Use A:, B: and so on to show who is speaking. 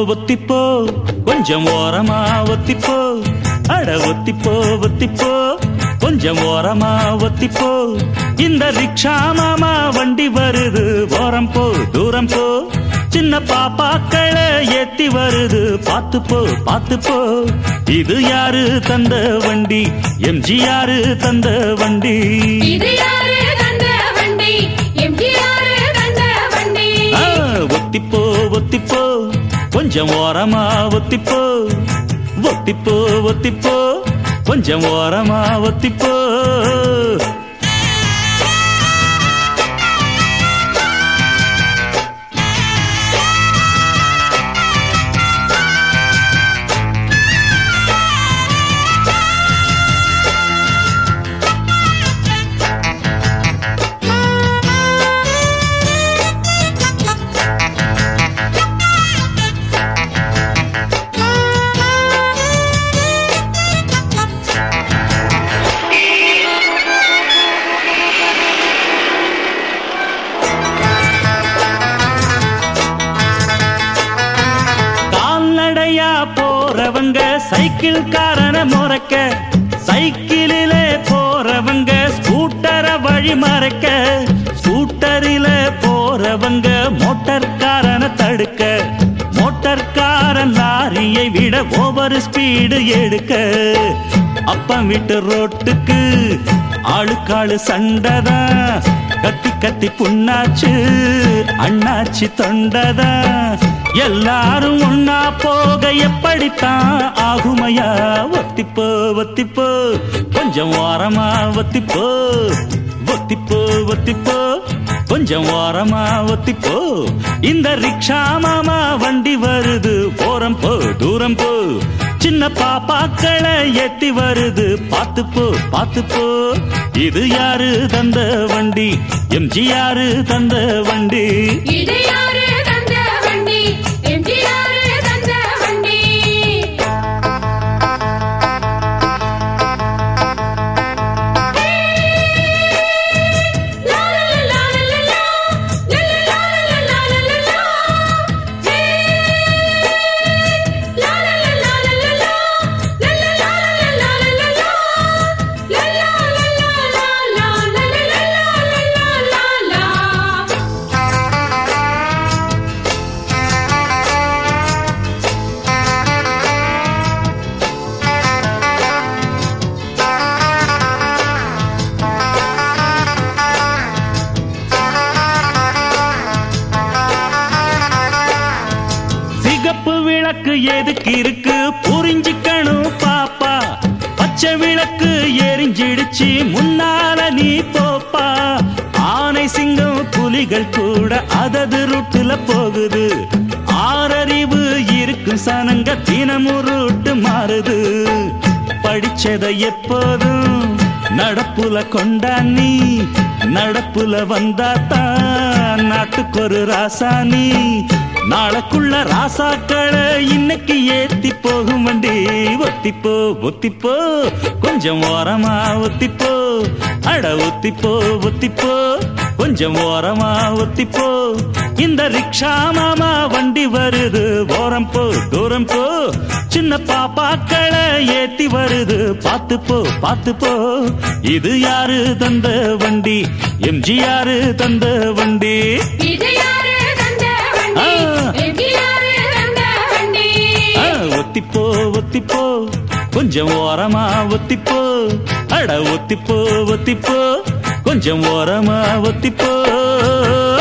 A: ஒத்திப்போ கொஞ்சம் ஓரமா ஒத்திப்போ அட ஒத்திப்போ ஒத்திப்போ கொஞ்சம் ஓரமா ஒத்திப்போ இந்த ரிக்ஷா மாமா வண்டி வருது ஓரம் போ தூரம் போ சின்ன பாப்பாக்களை ஏத்தி வருது பாத்து போ பாத்து போ இது யாரு தந்த வண்டி எம்ஜிஆர் தந்த வண்டி
B: இது யாரு தந்த வண்டி எம்ஜிஆர் தந்த வண்டி
A: ஆ, ஒத்திப்போ ஒத்திப்போ கொஞ்சம் ஓரமா ஒத்திப்போ ஒத்திப்போ ஒத்திப்போ கொஞ்சம் ஓரமா ஒத்திப்போ கால்நடையா போறவங்க சைக்கிள் காரன முறைக்க சைக்கிளிலே போறவங்க ஸ்கூட்டர வழி மறைக்க ஸ்கூட்டரில போறவங்க மோட்டார் காரன தடுக்க மோட்டார் காரன் லாரியை விட ஓவர் ஸ்பீடு எடுக்க அப்பம் விட்டு ரோட்டுக்கு ஆளுக்காளு சண்டைதான் கத்தி கத்தி புண்ணாச்சு அண்ணாச்சி தொண்டதான் எல்லாரும் ஒன்னா போக எப்படித்தான் ஆகுமையா ஒத்திப்போ ஒத்திப்போ கொஞ்சம் ஓரமா ஒத்திப்போ ஒத்திப்போ ஒத்திப்போ கொஞ்சம் ஓரமா ஒத்திப்போ இந்த ரிக்ஷா மாமா வண்டி வருது போறம் போ தூரம் போ சின்ன பாப்பாக்களை எட்டி வருது பாத்து போ பாத்து போ இது யாரு தந்த வண்டி எம்ஜிஆர் தந்த வண்டி
B: இது யாரு தந்த வண்டி எம்ஜிஆர் தந்த வண்டி லா லா லா லா லா லா லா லா லா லா லா ஹே லா லா லா லா லா லா லா லா லா லா லா லா லா லா லா லா லா லா
A: சிகப்பு விளக்கு எதுக்கு இருக்கு புரிஞ்சுக்கணும் பாப்பா பச்சை விளக்கு எரிஞ்சிடுச்சு முன்னால நீ போப்பா ஆனை சிங்கம் புலிகள் கூட அதது ரூட்டுல போகுது ஆறறிவு இருக்கு சனங்க தினமும் ரூட்டு மாறுது படிச்சதை எப்போதும் நடப்புல கொண்டா நீ நடப்புல வந்தாத்தான் நாட்டுக்கு ஒரு ராசானி நாளைக்குள்ள ராசாக்களை இன்னைக்கு ஏத்தி போகும் வண்டி ஒத்திப்போ ஒத்திப்போ கொஞ்சம் ஓரமா ஒத்திப்போ அட ஒத்திப்போ ஒத்திப்போ கொஞ்சம் ஓரமா ஒத்திப்போ இந்த ரிக்ஷா மாமா வண்டி வருது ஓரம் போ தூரம் போ சின்ன பாப்பாக்களை ஏத்தி வருது பாத்து போ பாத்து போ இது யாரு தந்த வண்டி எம்ஜிஆர் தந்த வண்டி
B: இது யாரு தந்த வண்டி
A: ஆ.
B: எம்ஜிஆர் தந்த வண்டி
A: ஆ, ஒத்திப்போ ஒத்திப்போ கொஞ்சம் ஓரமா ஒத்திப்போ அட ஒத்திப்போ ஒத்திப்போ கொஞ்சம் ஓரமா ஒத்திப்போ